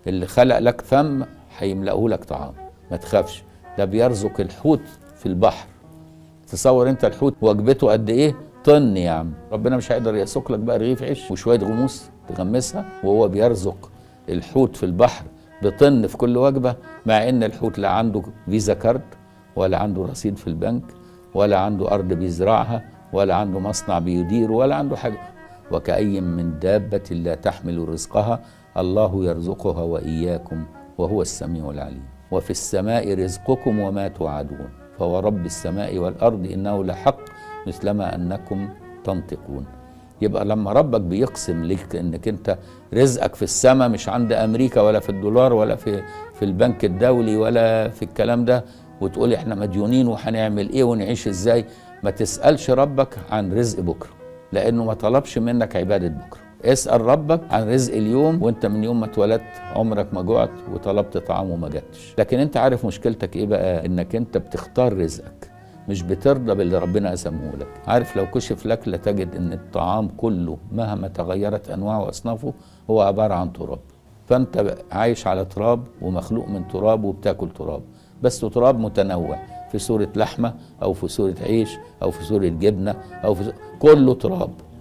اللي خلق لك فم هيملأه لك طعام ما تخافش ده بيرزق الحوت في البحر تصور انت الحوت وجبته قد ايه طن يا عم ربنا مش هيقدر يسوق لك بقى رغيف عيش وشويه غموس تغمسها وهو بيرزق الحوت في البحر بطن في كل وجبه مع ان الحوت لا عنده فيزا كارد ولا عنده رصيد في البنك ولا عنده ارض بيزرعها ولا عنده مصنع بيديره ولا عنده حاجه وكأي من دابة لا تحمل رزقها الله يرزقها وإياكم وهو السميع العليم وفي السماء رزقكم وما توعدون فورب السماء والأرض إنه لحق مثلما أنكم تنطقون يبقى لما ربك بيقسم لك انك انت رزقك في السماء مش عند امريكا ولا في الدولار ولا في في البنك الدولي ولا في الكلام ده وتقول احنا مديونين وهنعمل ايه ونعيش ازاي ما تسالش ربك عن رزق بكره لانه ما طلبش منك عباده بكره اسال ربك عن رزق اليوم وانت من يوم ما اتولدت عمرك ما جوعت وطلبت طعام وما جاتش لكن انت عارف مشكلتك ايه بقى انك انت بتختار رزقك مش بترضى باللي ربنا قسمه لك عارف لو كشف لك لتجد ان الطعام كله مهما تغيرت انواعه واصنافه هو عباره عن تراب فانت عايش على تراب ومخلوق من تراب وبتاكل تراب بس تراب متنوع في صورة لحمة أو في صورة عيش أو في صورة جبنة أو في صورة كله تراب